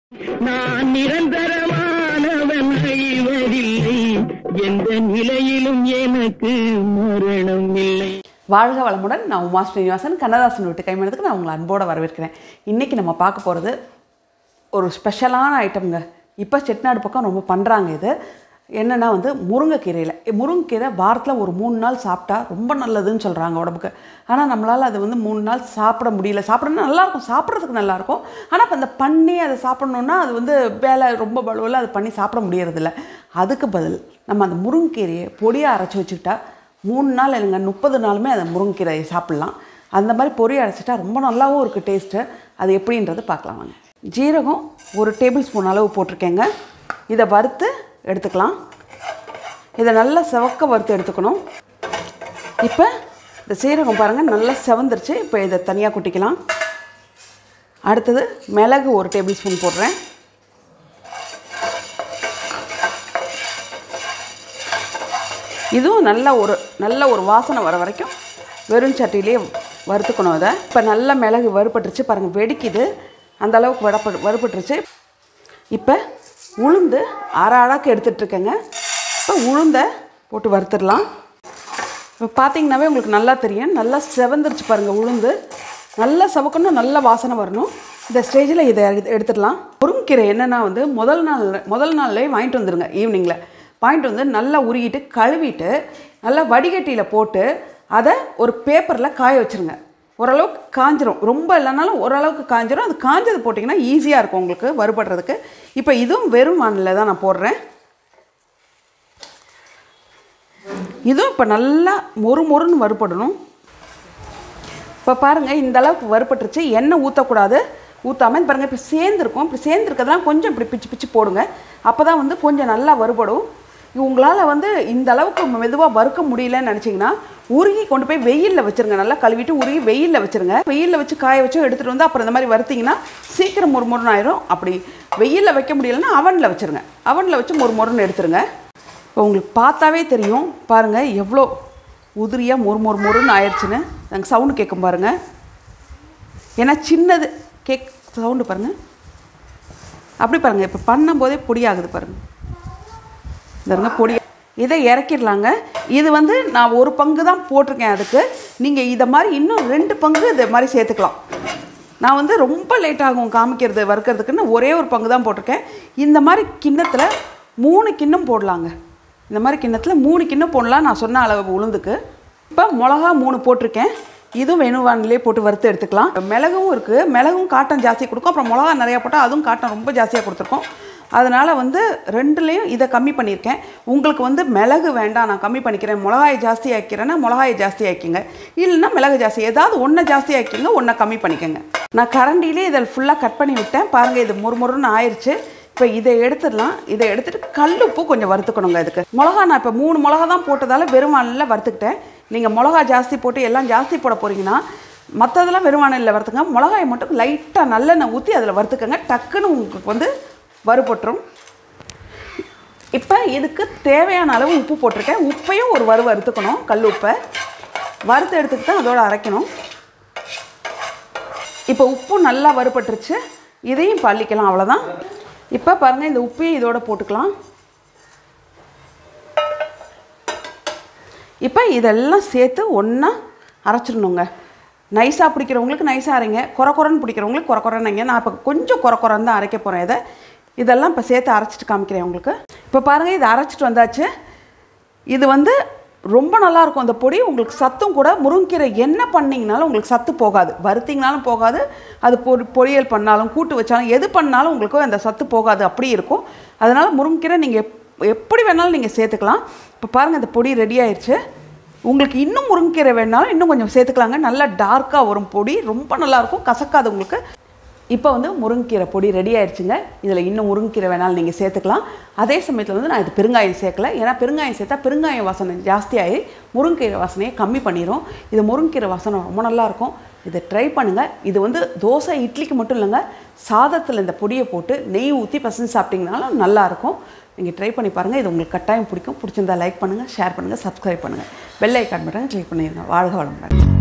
நான் நிரந்தரமானவன் அழிவதில்லை எந்த நிலையிலும் எனக்கு மரணம் இல்லை வாழ்க வளமுடன் நான் உமா ஸ்ரீனிவாசன் கண்ணதாசன் வீட்டு கைமணத்துக்கு நான் உங்களை அன்போடு வரவேற்கிறேன் இன்றைக்கி நம்ம பார்க்க போகிறது ஒரு ஸ்பெஷலான ஐட்டம்ங்க இப்போ செட்டிநாடு பக்கம் ரொம்ப பண்ணுறாங்க இது என்னென்னா வந்து முருங்கைக்கீரையில் முருங்கைக்கீரை வாரத்தில் ஒரு மூணு நாள் சாப்பிட்டா ரொம்ப நல்லதுன்னு சொல்கிறாங்க உடம்புக்கு ஆனால் நம்மளால் அது வந்து மூணு நாள் சாப்பிட முடியல சாப்பிடணும்னா நல்லாயிருக்கும் சாப்பிட்றதுக்கு நல்லாயிருக்கும் ஆனால் இப்போ அந்த பண்ணி அதை சாப்பிட்ணுன்னா அது வந்து வேலை ரொம்ப பலுவில் அது பண்ணி சாப்பிட முடியறதில்ல அதுக்கு பதில் நம்ம அந்த முருங்கைக்கீரையை பொடியாக அரைச்சி வச்சுக்கிட்டா மூணு நாள் இல்லைங்க முப்பது நாளுமே அந்த முருங்கைக்கீரையை சாப்பிட்லாம் அந்த மாதிரி பொரி அரைச்சிட்டா ரொம்ப நல்லாவும் இருக்குது டேஸ்ட்டு அது எப்படின்றது பார்க்கலாம் வாங்க ஜீரகம் ஒரு டேபிள் ஸ்பூன் அளவு போட்டிருக்கேங்க இதை வறுத்து எடுத்துக்கலாம் இதை நல்லா செவக்க வறுத்து எடுத்துக்கணும் இப்போ இந்த சீரகம் பாருங்கள் நல்லா செவந்துருச்சு இப்போ இதை தனியாக கொட்டிக்கலாம் அடுத்தது மிளகு ஒரு டேபிள் ஸ்பூன் போடுறேன் இதுவும் நல்ல ஒரு நல்ல ஒரு வாசனை வர வரைக்கும் வெறும் சட்டியிலே வறுத்துக்கணும் அதை இப்போ நல்ல மிளகு வறுபட்டுருச்சு பாருங்கள் வெடிக்குது அந்த அளவுக்கு வடப்ப வறுபட்டுருச்சு இப்போ உளுந்து அரை அழாக்கு எடுத்துட்ருக்கேங்க இப்போ உளுந்தை போட்டு வறுத்துடலாம் இப்போ பார்த்தீங்கன்னாவே உங்களுக்கு நல்லா தெரியும் நல்லா செவந்துருச்சு பாருங்கள் உளுந்து நல்லா சவக்கணும் நல்ல வாசனை வரணும் இந்த ஸ்டேஜில் இதை எடு- எடுத்துடலாம் முருங்கீரை என்னென்னா வந்து முதல் நாள் முதல் நாள்லேயே வாங்கிட்டு வந்துடுங்க ஈவினிங்கில் வாங்கிட்டு வந்து நல்லா உருகிட்டு கழுவிட்டு நல்லா வடிகட்டியில் போட்டு அதை ஒரு பேப்பரில் காய வச்சுருங்க ஓரளவுக்கு காஞ்சிரும் ரொம்ப இல்லைனாலும் ஓரளவுக்கு காஞ்சிரும் அது காஞ்சது போட்டிங்கன்னா ஈஸியாக இருக்கும் உங்களுக்கு வறுபடுறதுக்கு இப்போ இதுவும் வெறும் வானிலை தான் நான் போடுறேன் இதுவும் இப்போ நல்லா மொறு மொறுன்னு வறுபடணும் இப்போ பாருங்கள் இந்த அளவுக்கு வறுபட்டுருச்சு எண்ணெய் ஊற்றக்கூடாது ஊற்றாமல் பாருங்கள் இப்போ சேர்ந்துருக்கும் இப்படி சேர்ந்துருக்கிறதுலாம் கொஞ்சம் இப்படி பிச்சு பிச்சு போடுங்க அப்போ தான் வந்து கொஞ்சம் நல்லா வறுபடும் உங்களால் வந்து இந்த அளவுக்கு மெதுவாக வறுக்க முடியலன்னு நினச்சிங்கன்னா உருகி கொண்டு போய் வெயிலில் வச்சுருங்க நல்லா கழுவிட்டு உருகி வெயிலில் வச்சுருங்க வெயிலில் வச்சு காய வச்சு எடுத்துகிட்டு வந்து அப்புறம் இந்த மாதிரி வறுத்தீங்கன்னா சீக்கிரம் மொறு மொறுன்னு ஆயிரும் அப்படி வெயிலில் வைக்க முடியலன்னா அவனில் வச்சுருங்க அவனில் வச்சு மொறு மொறுன்னு எடுத்துருங்க இப்போ உங்களுக்கு பார்த்தாவே தெரியும் பாருங்கள் எவ்வளோ உதிரியாக மொறு மொறு மொறுன்னு ஆயிடுச்சுன்னு எனக்கு சவுண்டு கேட்கும் பாருங்கள் ஏன்னா சின்னது கேக் சவுண்டு பாருங்கள் அப்படி பாருங்கள் இப்போ பண்ணும்போதே பொடியாகுது பாருங்கள் பாருங்க பொடி இதை இறக்கிடலாங்க இது வந்து நான் ஒரு பங்கு தான் போட்டிருக்கேன் அதுக்கு நீங்கள் இதை மாதிரி இன்னும் ரெண்டு பங்கு இதை மாதிரி சேர்த்துக்கலாம் நான் வந்து ரொம்ப லேட் ஆகும் காமிக்கிறது வறுக்கிறதுக்குன்னு ஒரே ஒரு பங்கு தான் போட்டிருக்கேன் இந்த மாதிரி கிண்ணத்தில் மூணு கிண்ணம் போடலாங்க இந்த மாதிரி கிண்ணத்தில் மூணு கிண்ணம் போடலாம் நான் சொன்ன அளவு உளுந்துக்கு இப்போ மிளகா மூணு போட்டிருக்கேன் இதுவும் வெணுவானிலே போட்டு வறுத்து எடுத்துக்கலாம் மிளகும் இருக்குது மிளகும் காட்டம் ஜாஸ்தி கொடுக்கும் அப்புறம் மிளகா நிறையா போட்டால் அதுவும் காட்டம் ரொம்ப ஜாஸ்தியாக கொடுத்துருக்கோம் அதனால் வந்து ரெண்டுலேயும் இதை கம்மி பண்ணியிருக்கேன் உங்களுக்கு வந்து மிளகு வேண்டாம் நான் கம்மி பண்ணிக்கிறேன் மிளகாயை ஜாஸ்தி ஆக்கிறேன்னா மிளகாயை ஜாஸ்தி ஆக்கிங்க இல்லைன்னா மிளகு ஜாஸ்தி ஏதாவது ஒன்றை ஜாஸ்தி ஆக்கிங்க ஒன்றை கம்மி பண்ணிக்கோங்க நான் கரண்டிலே இதை ஃபுல்லாக கட் பண்ணி விட்டேன் பாருங்கள் இது முறுமுறுன்னு ஆயிடுச்சு இப்போ இதை எடுத்துடலாம் இதை எடுத்துட்டு கல் உப்பு கொஞ்சம் வறுத்துக்கணுங்க இதுக்கு மிளகா நான் இப்போ மூணு மிளகா தான் போட்டதால வெறும் வானலில் வறுத்துக்கிட்டேன் நீங்கள் மிளகா ஜாஸ்தி போட்டு எல்லாம் ஜாஸ்தி போட போகிறீங்கன்னா மற்றதெல்லாம் வெறும் வானலில் வறுத்துங்க மிளகாயை மட்டும் லைட்டாக நல்லெண்ணெய் ஊற்றி அதில் வறுத்துக்கங்க டக்குன்னு உங்களுக்கு வந்து வறுபட்டுரும் இப்போ இதுக்கு தேவையான அளவு உப்பு போட்டிருக்கேன் உப்பையும் ஒரு வறு வறுத்துக்கணும் கல் உப்பை வறுத்து எடுத்துக்கிட்டு தான் அதோட அரைக்கணும் இப்போ உப்பு நல்லா வறுபட்டுருச்சு இதையும் பள்ளிக்கலாம் அவ்வளோதான் இப்போ பாருங்கள் இந்த உப்பையும் இதோட போட்டுக்கலாம் இப்போ இதெல்லாம் சேர்த்து ஒன்றா அரைச்சிடணுங்க நைஸாக பிடிக்கிறவங்களுக்கு நைஸாக அரைங்க குறை குறைன்னு பிடிக்கிறவங்களுக்கு குறை குறைன்னுங்க நான் இப்போ கொஞ்சம் குறை குறைன்னு தான் அரைக்க போகிறேன் இதை இதெல்லாம் இப்போ சேர்த்து அரைச்சிட்டு காமிக்கிறேன் உங்களுக்கு இப்போ பாருங்கள் இதை அரைச்சிட்டு வந்தாச்சு இது வந்து ரொம்ப நல்லா இருக்கும் அந்த பொடி உங்களுக்கு சத்தும் கூட முருங்கீரை என்ன பண்ணிங்கனாலும் உங்களுக்கு சத்து போகாது வறுத்தீங்கனாலும் போகாது அது பொரி பொரியல் பண்ணாலும் கூட்டு வச்சாலும் எது பண்ணாலும் உங்களுக்கு அந்த சத்து போகாது அப்படி இருக்கும் அதனால் முருங்கீரை நீங்கள் எப் எப்படி வேணாலும் நீங்கள் சேர்த்துக்கலாம் இப்போ பாருங்கள் இந்த பொடி ரெடி ஆயிடுச்சு உங்களுக்கு இன்னும் முருங்கீரை வேணாலும் இன்னும் கொஞ்சம் சேர்த்துக்கலாங்க நல்லா டார்க்காக வரும் பொடி ரொம்ப நல்லாயிருக்கும் கசக்காது உங்களுக்கு இப்போ வந்து முருங்கீரை பொடி ரெடி ஆயிடுச்சுங்க இதில் இன்னும் முருங்கீரை வேணாலும் நீங்கள் சேர்த்துக்கலாம் அதே சமயத்தில் வந்து நான் இது பெருங்காயம் சேர்க்கல ஏன்னா பெருங்காயம் சேர்த்தா பெருங்காயம் வாசனை ஜாஸ்தியாகி முருங்கீரை வாசனையை கம்மி பண்ணிடும் இது முருங்கீரை வாசனை ரொம்ப நல்லாயிருக்கும் இதை ட்ரை பண்ணுங்கள் இது வந்து தோசை இட்லிக்கு மட்டும் இல்லைங்க சாதத்தில் இந்த பொடியை போட்டு நெய் ஊற்றி பசங்க சாப்பிட்டிங்கனாலும் நல்லாயிருக்கும் நீங்கள் ட்ரை பண்ணி பாருங்கள் இது உங்களுக்கு கட்டாயம் பிடிக்கும் பிடிச்சிருந்தா லைக் பண்ணுங்கள் ஷேர் பண்ணுங்கள் சப்ஸ்கிரைப் பண்ணுங்கள் பெல் ஐக்கான் பட்டன் கிளிக் பண்ணிடுங்க வாழ்க வளமுடன்